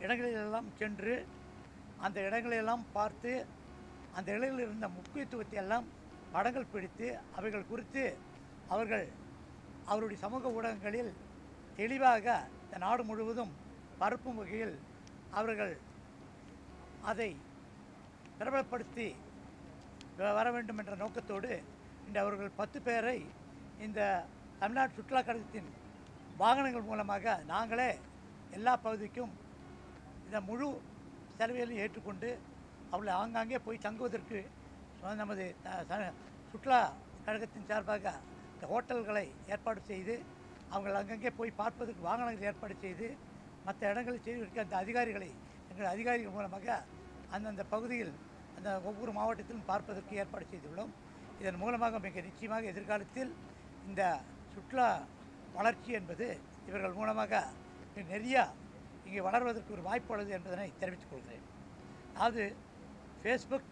இடங்களிலெல்லாம் சென்று அந்த இடங்களெல்லாம் பார்த்து அந்த இடங்களில் இருந்த முக்கியத்துவத்தை எல்லாம் படங்கள் பிடித்து அவைகள் குறித்து அவர்கள் அவருடைய சமூக ஊடகங்களில் தெளிவாக இந்த நாடு முழுவதும் பரப்பும் வகையில் அவர்கள் அதை பிரபலப்படுத்தி வ- வர வேண்டும் என்ற நோக்கத்தோடு இன்று அவர்கள் பத்து பேரை இந்த தமிழ்நாடு சுற்றுலா கழகத்தின் வாகனங்கள் மூலமாக நாங்களே எல்லா பகுதிக்கும் இந்த முழு செலவையும் ஏற்றுக்கொண்டு அவளை ஆங்காங்கே போய் தங்குவதற்கு சொ- நமது த- ச- சுற்றுலா கழகத்தின் சார்பாக இந்த ஹோட்டல்களை ஏற்பாடு செய்து அவங்கள் அங்கங்கே போய் பார்ப்பதற்கு வாகனங்கள் ஏற்பாடு செய்து மற்ற இடங்களில் செய்திருக்க அந்த அதிகாரிகளை எங்கள் அதிகாரிகள் மூலமாக அந்தந்த பகுதியில் அந்த ஒவ்வொரு மாவட்டத்திலும் பார்ப்பதற்கு ஏற்பாடு செய்துள்ளோம் இதன் மூலமாக மிக நிச்சயமாக எதிர்காலத்தில் இந்த சுற்றுலா வளர்ச்சி என்பது இவர்கள் மூலமாக நிறையா இங்கே வளர்வதற்கு ஒரு வாய்ப்பு உள்ளது என்பதனை தெரிவித்துக் கொள்கிறேன் அதாவது ஃபேஸ்புக்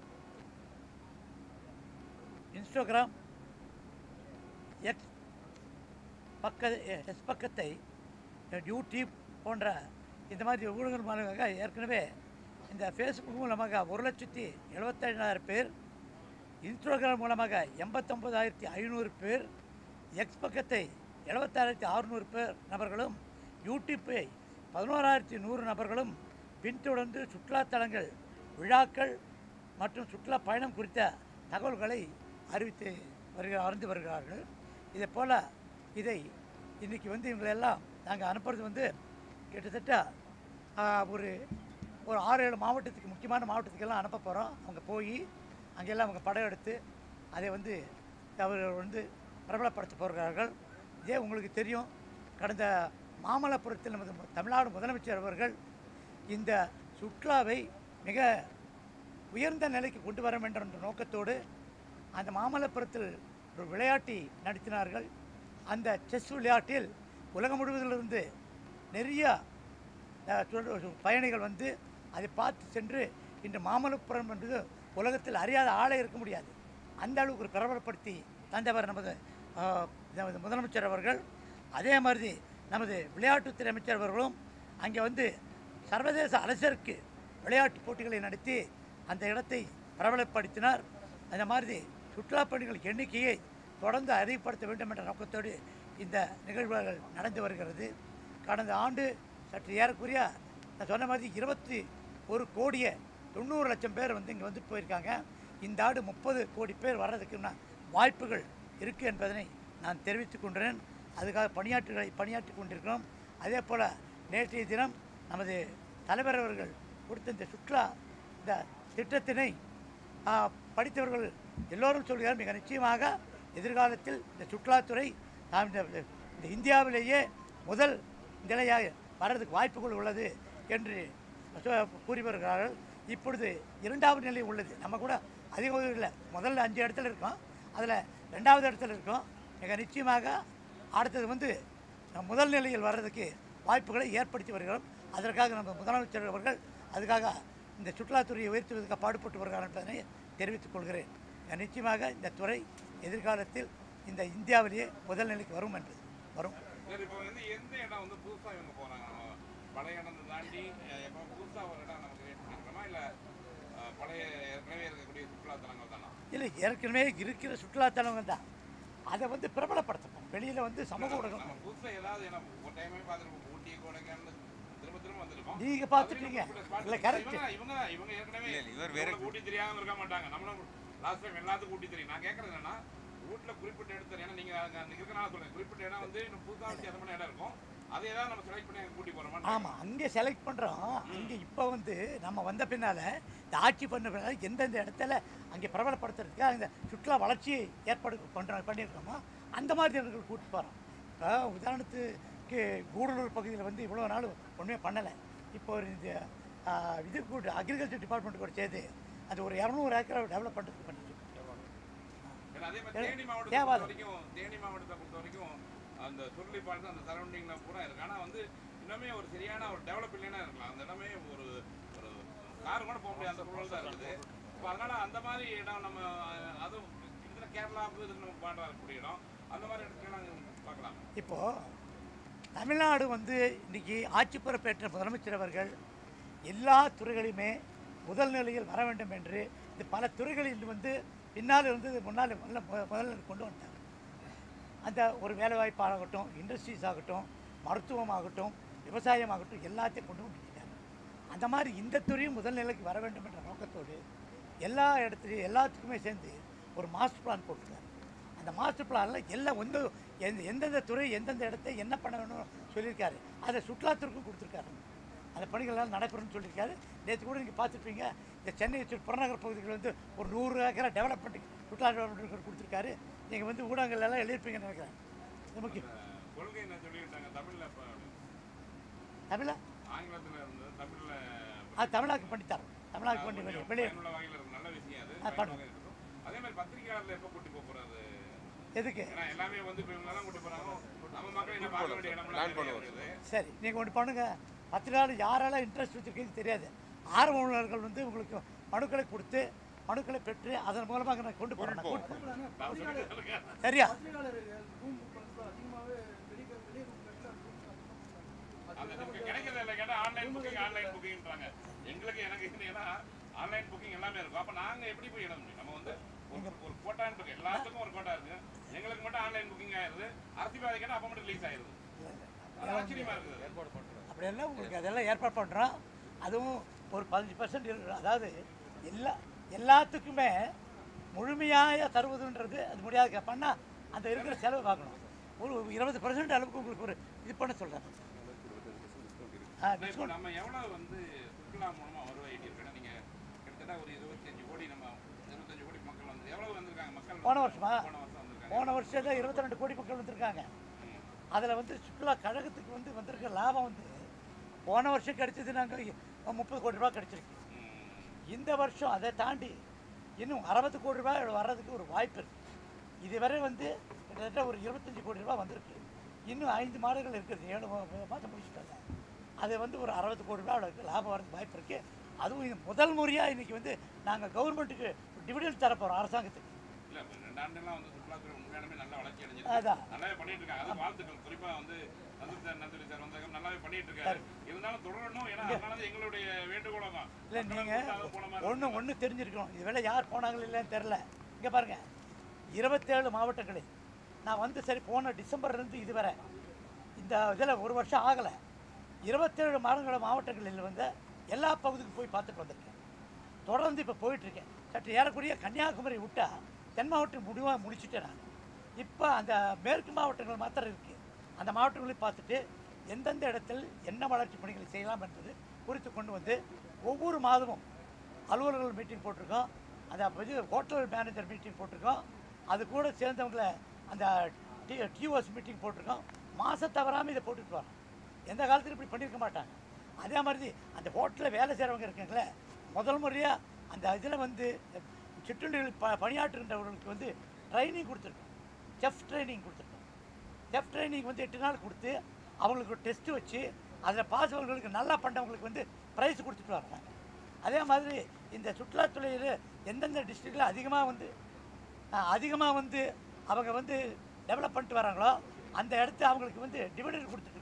இன்ஸ்டாகிராம் எக்ஸ் பக்க எஸ் பக்கத்தை யூடியூப் போன்ற இந்த மாதிரி ஊடகங்கள் மூலமாக ஏற்கனவே இந்த ஃபேஸ்புக் மூலமாக ஒரு லட்சத்தி எழுபத்தேழாயிரம் பேர் இன்ஸ்டாகிராம் மூலமாக எண்பத்தொம்பதாயிரத்தி ஐநூறு பேர் எக்ஸ் பக்கத்தை எழுபத்தாயிரத்தி அறுநூறு பேர் நபர்களும் யூடியூப்பை பதினோராயிரத்தி நூறு நபர்களும் பின்தொடர்ந்து சுற்றுலாத்தலங்கள் விழாக்கள் மற்றும் சுற்றுலா பயணம் குறித்த தகவல்களை அறிவித்து வருகிற அறிந்து வருகிறார்கள் இதே போல் இதை இன்றைக்கி வந்து இவங்களெல்லாம் நாங்கள் அனுப்புறது வந்து கிட்டத்தட்ட ஆ, ஒரு ஒரு ஆறு ஏழு மாவட்டத்துக்கு முக்கியமான மாவட்டத்துக்கெல்லாம் அனுப்ப போகிறோம் அவங்க போய் அங்கெல்லாம் அவங்க படம் எடுத்து அதை வந்து அவர்கள் வந்து பிரபலப்படுத்த போகிறார்கள் இதே உங்களுக்கு தெரியும் கடந்த மாமல்லபுரத்தில் நமது மு- தமிழ்நாடு முதலமைச்சர் அவர்கள் இந்த சுற்றுலாவை மிக உயர்ந்த நிலைக்கு கொண்டு வர வேண்டும் என்ற நோக்கத்தோடு அந்த மாமல்லபுரத்தில் ஒரு விளையாட்டி நடத்தினார்கள் அந்த செஸ் விளையாட்டில் உலகம் முழுவதிலிருந்து நிறைய அஹ், சுற்று- பயணிகள் வந்து அதை பார்த்து சென்று இன்று மாமல்லபுரம் என்பது உலகத்தில் அறியாத ஆளே இருக்க முடியாது அந்த அளவுக்கு ஒரு பிரபலப்படுத்தி தந்தவர் நமது அஹ், நமது முதலமைச்சர் அவர்கள் அதே மாதிரி நமது விளையாட்டுத்துறை அமைச்சர் அவர்களும் அங்கே வந்து சர்வதேச அலசருக்கு விளையாட்டு போட்டிகளை நடத்தி அந்த இடத்தை பிரபலப்படுத்தினார் அந்த மாதிரி சுற்றுலா பயணிகள் எண்ணிக்கையை தொடர்ந்து அதிகப்படுத்த வேண்டும் என்ற நோக்கத்தோடு இந்த நிகழ்வுகள் நடந்து வருகிறது கடந்த ஆண்டு சற்று ஏறக்குறைய நான் சொன்ன மாதிரி இருபத்தி ஒரு கோடியே தொண்ணூறு லட்சம் பேர் வந்து இங்கே வந்து போயிருக்காங்க இந்த ஆண்டு முப்பது கோடி பேர் வர்றதுக்குன்னா வாய்ப்புகள் இருக்குது என்பதனை நான் தெரிவித்துக் கொண்டேன் அதுக்காக பணியாற்றுகளை பணியாற்றி கொண்டிருக்கிறோம் அதே போல் நேற்றைய தினம் நமது தலைவர் அவர்கள் கொடுத்த இந்த சுற்றுலா இந்த திட்டத்தினை ஆ, படித்தவர்கள் எல்லோரும் சொல்கிறார் மிக நிச்சயமாக எதிர்காலத்தில் இந்த சுற்றுலாத்துறை நாம் இந்த இந்த இந்தியாவிலேயே முதல் நிலையாக வர்றதுக்கு வாய்ப்புகள் உள்ளது என்று சொ- கூறி வருகிறார்கள் இப்பொழுது இரண்டாவது நிலை உள்ளது நம்ம கூட அதிக இல்லை முதல்ல அஞ்சு இடத்துல இருக்கோம் அதில் ரெண்டாவது இடத்துல இருக்கோம் மிக நிச்சயமாக அடுத்தது வந்து நம்ம முதல் நிலையில் வர்றதுக்கு வாய்ப்புகளை ஏற்படுத்தி வருகிறோம் அதற்காக நம்ம முதலமைச்சர் அவர்கள் அதுக்காக இந்த சுற்றுலாத்துறையை உயர்த்துவதற்கு பாடுபட்டு வருகிறார் என்பதனை தெரிவித்துக் கொள்கிறேன் நிச்சயமாக இந்த துறை எதிர்காலத்தில் இந்த இந்தியாவிலேயே முதல் நிலைக்கு வரும் என்பது வரும் சரி இப்போ வந்து எந்த இடம் வந்து புதுசா இவங்க போறாங்க நம்ம பழைய இடத்தை தாண்டி அஹ், இப்போ புதுசா ஒரு இடம் நமக்கு கிரியேட் பண்ணிருக்கோமா இல்ல அஹ், பழைய ஏற்கனவே இருக்கக்கூடிய சுற்றுலா தலங்கள் தானா இல்லை ஏற்கனவே இருக்கிற சுற்றுலாத்தலங்கள் தான் அதை வந்து பிரபலப்படுத்தணும் வெளியில் வந்து சமூக ஊடகம் நம்ம புதுசா ஏதாவது இடம் ஒரு டைமே பார்த்துருப்போம் ஊட்டி கொடைக்கானல் திரும்ப திரும்ப வந்திருக்கோம் நீங்க பார்த்துட்டீங்க. இல்ல, correct. இவங்க இவங்க தான், இவங்க ஏற்கனவே இல்ல, இல்ல, இவர் வேற- இவங்களுக்கு ஊட்டி தெரியாம இருக்க மாட்டாங்க நம்மளும் லாஸ்ட் டைம் எல்லாத்துக்கும் ஊட்டி தெரியும் நான் கேட்கறது என்னன்னா ஊட்டில குறிப்பிட்ட இடத்துல ஏன்னா நீங்க அங்க அங்க இருக்கனால சொல்றேன் குறிப்பிட்ட இடம் வந்து இன்னும் புதுசா வித்தியாசமான இடம் இருக்கும் அதை ஏதாவது நம்ம செலக்ட் பண்ணி அங்க கூட்டி போறோமா ஆமாம் அங்கே செலக்ட் பண்ணுறோம் அங்கே இப்போ வந்து நம்ம வந்த பின்னால் இந்த ஆட்சி பண்ண பின்னால் எந்தெந்த இடத்துல அங்கே பிரபலப்படுத்துறதுக்கு அந்த சுற்றுலா வளர்ச்சியை ஏற்பாடு பண்ணுற பண்ணியிருக்கோமோ அந்த மாதிரி இடங்களுக்கு கூட்டிட்டு போகிறோம் இப்போ உதாரணத்துக்கு கூடலூர் பகுதியில் வந்து இவ்வளோ நாள் ஒன்றுமே பண்ணலை இப்போ ஒரு இந்த ஆ, இது கூட அக்ரிகல்ச்சர் டிபார்ட்மெண்ட் கூட சேர்த்து அது ஒரு இரநூறு ஏக்கரை டெவலப் பண்ணுறதுக்கு பண்ணிட்டு ஏன்னா அதே மாதிரி தேவை- தேனி மாவட்டத்தை தேவாது. பொறுத்த வரைக்கும் தேனி மாவட்டத்தை பொறுத்த வரைக்கும் அந்த சுருளி பாலத்து அந்த சரௌண்டிங்ல பூரா இருக்கு ஆனா வந்து இன்னுமே ஒரு சரியான ஒரு டெவலப் இல்லைன்னா இருக்கலாம் அந்த இடமே ஒரு ஒரு கார் கூட போக முடியாத அந்த சூழல் தான் இருக்குது இப்போ அதனால அந்த மாதிரி இடம் நம்ம அஹ், அதுவும் இதில் கேரளா இது நம்ம பாடுறா இருக்கக்கூடிய இடம் அந்த மாதிரி இடத்துல நாங்கள் பார்க்கலாம் இப்போது தமிழ்நாடு வந்து இன்னைக்கு ஆட்சி பொறுப்பேற்ற முதலமைச்சர் அவர்கள் எல்லா துறைகளையுமே முதல் நிலையில் வர வேண்டும் என்று இது பல துறைகளில் வந்து பின்னால் இருந்து முன்னால் முதல்ல மு- முதல் நிலைக்கு கொண்டு வந்துட்டாங்க அந்த ஒரு வேலைவாய்ப்பு ஆகட்டும் இண்டஸ்ட்ரீஸ் ஆகட்டும் மருத்துவம் ஆகட்டும் விவசாயம் ஆகட்டும் எல்லாத்தையும் கொண்டு வந்துட்டாங்க அந்த மாதிரி இந்த துறையும் முதல் நிலைக்கு வர வேண்டும் என்ற நோக்கத்தோடு எல்லா இடத்துலையும் எல்லாத்துக்குமே சேர்ந்து ஒரு மாஸ்டர் பிளான் போட்டிருக்காரு அந்த மாஸ்டர் பிளானில் எல்லாம் வந்து எந்த எந்தெந்த துறை எந்தெந்த இடத்த என்ன பண்ணணும்னு சொல்லியிருக்காரு அதை சுற்றுலாத்துறைக்கும் கொடுத்துருக்காரு அந்த பணிகள்லாம் நடைபெறும்னு சொல்லியிருக்காரு நேற்று கூட நீங்கள் பார்த்துருப்பீங்க இந்த சென்னை சு- புறநகர் பகுதிகள் வந்து ஒரு நூறு ஏக்கரா டெவலப்மெண்ட் சுற்றுலா டெவலப்மெண்ட் கொடுத்துருக்காரு நீங்கள் வந்து ஊடகங்கள் எல்லாம் எழுதியிருப்பீங்கன்னு நினைக்கிறேன் இது முக்கியம் கொள்கை என்ன சொல்லிட்டாங்க தமிழ்ல இப்ப தமிழா ஆங்கிலத்துல இருந்தது தமிழ்ல அது தமிழாக்கு பண்ணித்தாரோம் தமிழாக்கு பண்ணி வெளியே வெளியே பயனுள்ள வகையில் இருக்கு நல்ல விஷயம் அது ஆ, பயனுள்ள பண்ணு. வகையில் இருக்கும். அதே மாதிரி பத்திரிகையாளர்ல எப்போ கூட்டி போக போறாரு எதுக்கு ஏன்னா எல்லாமே வந்து இப்போ இவங்க தான் கூட்டி போறாங்க நம்ம மக்கள் என்ன பார்க்க வேண்டிய இடம்லாம் நிறைய இருக்குது சரி நீங்கள் ஒன்று பண்ணுங்க பத்திரிகையாளர் யாரெல்லாம் இன்ட்ரெஸ்ட் வச்சுருக்கீங்கன்னு தெரியாது ஆர்வலர்கள் வந்து உங்களுக்கு மனுக்களை கொடுத்து மனுக்களை பெற்று அதன் மூலமாக நான் கொண்டு போகிறேன் கூட்டு போறேன். சரியா அந்த நமக்கு கிடைக்கிறது இல்லை கேட்டால் ஆன்லைன் புக்கிங் ஆன்லைன் புக்கிங்ன்றாங்க எங்களுக்கு எனக்கு என்னன்னா ஆன்லைன் புக்கிங் எல்லாமே இருக்கும் அப்போ நாங்கள் எப்படி போய் இட முடியும் நம்ம வந்து ஒரு ஒரு கோட்டான்னு இருக்கு எல்லாத்துக்கும் ஒரு கோட்டா இருக்கு எங்களுக்கு மட்டும் ஆன்லைன் புக்கிங் ஆயிருது அரசியல்வாதி கேட்டால் அப்போ மட்டும் ரிலீஸ் ஆயிருது அது ஆச்சரியமா இருக்குது அப்படியெல்லாம் உங்களுக்கு அதெல்லாம் ஏற்பாடு பண்ணுறோம் அதுவும் ஒரு பதினஞ்சு பர்சன்ட் இருக்கு அதாவது எல்லா எல்லாத்துக்குமே முழுமையாக தருவதுன்றது அது முடியாது பண்ணால் அந்த இருக்கிற செலவு பார்க்கணும் ஒரு இருபது பர்சன்ட் அளவுக்கு உங்களுக்கு ஒரு இது பண்ண சொல்கிறேன் ஆ இப்போ டிஸ்கவுண்ட் நம்ம எவ்வளவு வந்து சுற்றுலா மூலமா வருவாய் ஈட்டியிருக்கோம் நீங்க கிட்டத்தட்ட ஒரு இருபத்தஞ்சு கோடி நம்ம இருபத்தஞ்சு கோடி மக்கள் வந்து எவ்வளவு வந்திருக்காங்க மக்கள் போன வருஷமா போன வருஷம் வந்திருக்காங்க போன வருஷம் இருபத்தி ரெண்டு கோடி மக்கள் வந்திருக்காங்க அதில் வந்து சுற்றுலா கழகத்துக்கு வந்து வந்திருக்க லாபம் வந்து போன வருஷம் கிடைச்சது நாங்கள் முப்பது கோடி ரூபா கிடைச்சிருக்கு இந்த வருஷம் அதை தாண்டி இன்னும் அறுபது கோடி ரூபாய் வர்றதுக்கு ஒரு வாய்ப்பு இருக்குது இதுவரை வந்து கிட்டத்தட்ட ஒரு இருபத்தஞ்சி கோடி ரூபாய் வந்திருக்கு இன்னும் ஐந்து மாதங்கள் இருக்குது ஏழு மா- மாதம் முடிச்சுட்டாங்க அது வந்து ஒரு அறுபது கோடி ரூபாய் அளவுக்கு லாபம் வரதுக்கு வாய்ப்பு இருக்குது அதுவும் இது முதல் முறையாக இன்றைக்கி வந்து நாங்கள் கவர்மெண்ட்டுக்கு டிவிடெண்ட் தர போகிறோம் அரசாங்கத்துக்கு இல்ல இப்ப ரெண்டாண்டுலாம் வந்து சுற்றுலாத்துறை உண்மையாலுமே நல்ல வளர்ச்சி அடைஞ்சிருக்கு அதான் நல்லாவே பண்ணிட்டு இருக்காங்க அது வாழ்த்துக்கள் குறிப்பா வந்து நந்தூரி சார் நந்தூரி சார் வந்தாங்க நல்லாவே பண்ணிட்டு இருக்காரு இருந்தாலும் தொடரணும் ஏன்னா அதனால தான் எங்களுடைய வேண்டுகோளம் தான் இல்லை நீங்கள் போன மாதிரி ஒன்று ஒன்று தெரிஞ்சிருக்கணும் இது வேலை யார் போனாங்களோ இல்லைன்னு தெரில இங்கே பாருங்கள் இருபத்தேழு மாவட்டங்களில் நான் வந்து சரி போன டிசம்பர்லேருந்து இதுவரை இந்த இதில் ஒரு வருஷம் ஆகலை இருபத்தேழு மாதங்கள மாவட்டங்களில் வந்து எல்லா பகுதிக்கும் போய் பார்த்துட்டு வந்திருக்கேன் தொடர்ந்து இப்போ போயிட்டுருக்கேன் சற்று ஏறக்குறைய கன்னியாகுமரி விட்டா தென் மாவட்டம் முடிவாக முடிச்சுட்டேன் நான் இப்போ அந்த மேற்கு மாவட்டங்கள் மாத்திரம் இருக்குது அந்த மாவட்டங்களையும் பார்த்துட்டு எந்தெந்த இடத்தில் என்ன வளர்ச்சி பணிகளை செய்யலாம் என்பது குறித்து கொண்டு வந்து ஒவ்வொரு மாதமும் அலுவலர்கள் மீட்டிங் போட்டிருக்கோம் அந்த இது ஹோட்டல் மேனேஜர் மீட்டிங் போட்டிருக்கோம் அது கூட சேர்ந்தவங்கள அந்த டி டிஓஎஸ் மீட்டிங் போட்டிருக்கோம் மாதம் தவறாமல் இதை போட்டுட்டு வரோம் எந்த காலத்திலும் இப்படி பண்ணியிருக்க மாட்டாங்க அதே மாதிரி அந்த ஹோட்டலில் வேலை செய்கிறவங்க இருக்காங்களே முதல் முறையாக அந்த இதில் வந்து சிற்றுண்டிகள் ப பணியாற்றுகின்றவர்களுக்கு வந்து ட்ரைனிங் கொடுத்துருக்கோம் செஃப் ட்ரைனிங் கொடுத்துருக்கோம் செஃப் ட்ரைனிங் வந்து எட்டு நாள் கொடுத்து அவங்களுக்கு ஒரு டெஸ்ட்டு வச்சு அதில் பாஸ் அவங்களுக்கு நல்லா பண்ணவங்களுக்கு வந்து ப்ரைஸ் கொடுத்துட்டு வர்றாங்க அதே மாதிரி இந்த சுற்றுலாத்துறையில் எந்தெந்த டிஸ்ட்ரிக்டில் அதிகமாக வந்து அதிகமாக வந்து அவங்க வந்து டெவலப் பண்ணிட்டு வராங்களோ அந்த இடத்த அவங்களுக்கு வந்து டிவிடெண்ட் கொடுத்துட்ருக்கோம்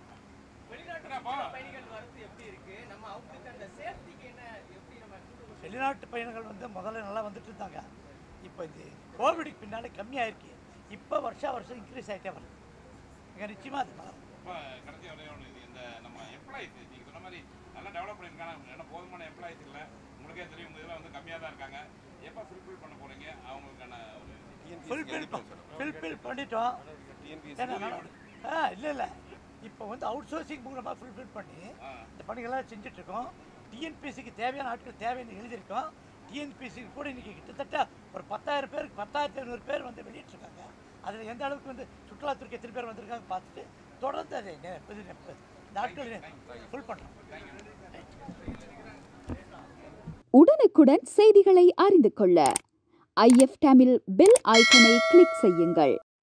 என்னப்பா? பயணிகள் வரது எப்படி இருக்கு நம்ம அவங்களுக்கு அந்த சேஃப்டிக்கு என்ன எப்படி நம்ம வெளிநாட்டு பயணிகள் வந்து முதல்ல நல்லா வந்துட்டு இருந்தாங்க இப்போ இது கோவிடுக்கு பின்னாடி கம்மியாயிருக்கு இப்போ வருஷா வருஷம் இன்க்ரீஸ் ஆகிட்டே வருது மிக நிச்சயமாக அது வளரும் இப்ப கடைசி ஒரே ஒண்ணு இது இந்த நம்ம எம்ப்ளாயிஸ் நீங்க சொன்ன மாதிரி நல்லா டெவலப் பண்ணிருக்காங்க ஏன்னா போதுமான எம்ப்ளாயிஸ் இல்ல உங்களுக்கே தெரியும் உங்க இதெல்லாம் வந்து கம்மியா தான் இருக்காங்க எப்ப ஃபுல்ஃபில் பண்ண போறீங்க அவங்களுக்கான ஒரு ஃபுல்ஃபில் ஃபுல்ஃபில் பண்ணிட்டோம் ஏன்னா நம்ம- ஆ இல்லை இல்லை இப்போ வந்து அவுட் சோர்சிங் மூலமாக ஃபுல்ஃபில் பண்ணி ஆ. இந்த பணிகள்லாம் செஞ்சுட்ருக்கோம் டிஎன்பிசிக்கு தேவையான ஆட்கள் தேவைன்னு எழுதியிருக்கோம் டிஎன்பிசிக்கு கூட இன்றைக்கி கிட்டத்தட்ட ஒரு பத்தாயிரம் பேருக்கு பத்தாயிரத்தி ஐநூறு பேர் வந்து வெளியிட்டிருக்காங்க அதில் எந்த அளவுக்கு வந்து சுற்றுலாத்துறைக்கு எத்தனை பேர் வந்திருக்காங்க பார்த்துட்டு தொடர்ந்து அதை நெ- இது நெ- இந்த ஆட்கள் ஃபுல் பண்ணுறோம் உடனுக்குடன் செய்திகளை அறிந்து கொள்ள ஐஎஃப் தமிழ் பெல் ஐக்கனை கிளிக் செய்யுங்கள்